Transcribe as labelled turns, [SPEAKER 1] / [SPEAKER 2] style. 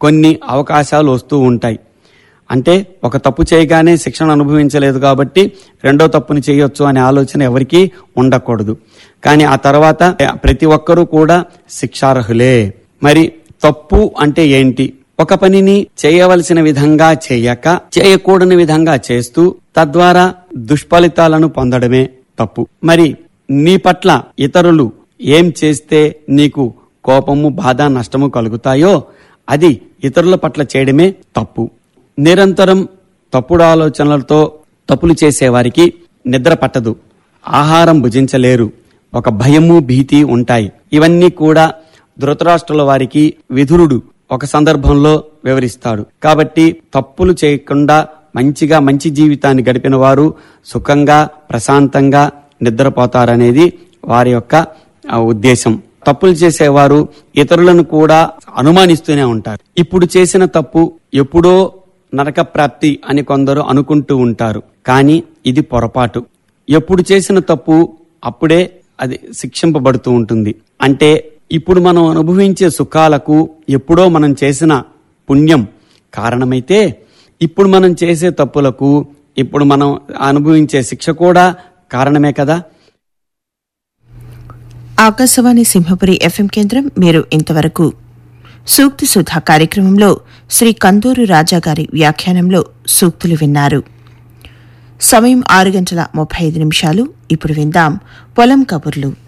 [SPEAKER 1] కొన్ని అవకాశాలు వస్తూ ఉంటాయి అంటే ఒక తప్పు చేయగానే శిక్షణ అనుభవించలేదు కాబట్టి రెండో తప్పుని చేయొచ్చు అనే ఆలోచన ఎవరికీ ఉండకూడదు కానీ ఆ తర్వాత ప్రతి ఒక్కరూ కూడా శిక్షార్హులే మరి తప్పు అంటే ఏంటి ఒక పనిని చేయవలసిన విధంగా చేయక చేయకూడని విధంగా చేస్తూ తద్వారా దుష్ఫలితాలను పొందడమే తప్పు మరి నీ పట్ల ఇతరులు ఏం చేస్తే నీకు కోపము బాధ నష్టము కలుగుతాయో అది ఇతరుల పట్ల చేయడమే తప్పు నిరంతరం తప్పుడు ఆలోచనలతో తప్పులు చేసేవారికి నిద్ర పట్టదు ఆహారం భుజించలేరు ఒక భయము భీతి ఉంటాయి ఇవన్నీ కూడా ధృతరాష్ట్రుల వారికి విధురుడు ఒక సందర్భంలో వివరిస్తాడు కాబట్టి తప్పులు చేయకుండా మంచిగా మంచి జీవితాన్ని గడిపిన వారు సుఖంగా ప్రశాంతంగా నిద్రపోతారనేది వారి యొక్క ఆ, ఉద్దేశం తప్పులు చేసేవారు ఇతరులను కూడా అనుమానిస్తూనే ఉంటారు ఇప్పుడు చేసిన తప్పు ఎప్పుడో నరక ప్రాప్తి అని కొందరు అనుకుంటూ ఉంటారు కానీ ఇది పొరపాటు ఎప్పుడు చేసిన తప్పు అప్పుడే అది శిక్షింపబడుతూ ఉంటుంది అంటే ఇప్పుడు మనం అనుభవించే సుఖాలకు ఎప్పుడో మనం చేసిన పుణ్యం కారణమైతే ఇప్పుడు మనం చేసే తప్పులకు ఇప్పుడు మనం అనుభవించే శిక్ష కూడా కారణమే కదా
[SPEAKER 2] ఆకాశవాణి సింహపురి ఎఫ్ఎం కేంద్రం మీరు ఇంతవరకు సూక్తి సుధా కార్యక్రమంలో శ్రీ కందూరు రాజా గారి వ్యాఖ్యానంలో సూక్తులు విన్నారు సమయం ఆరు గంటల ముప్పై ఐదు నిమిషాలు ఇప్పుడు విందాం పొలం కబుర్లు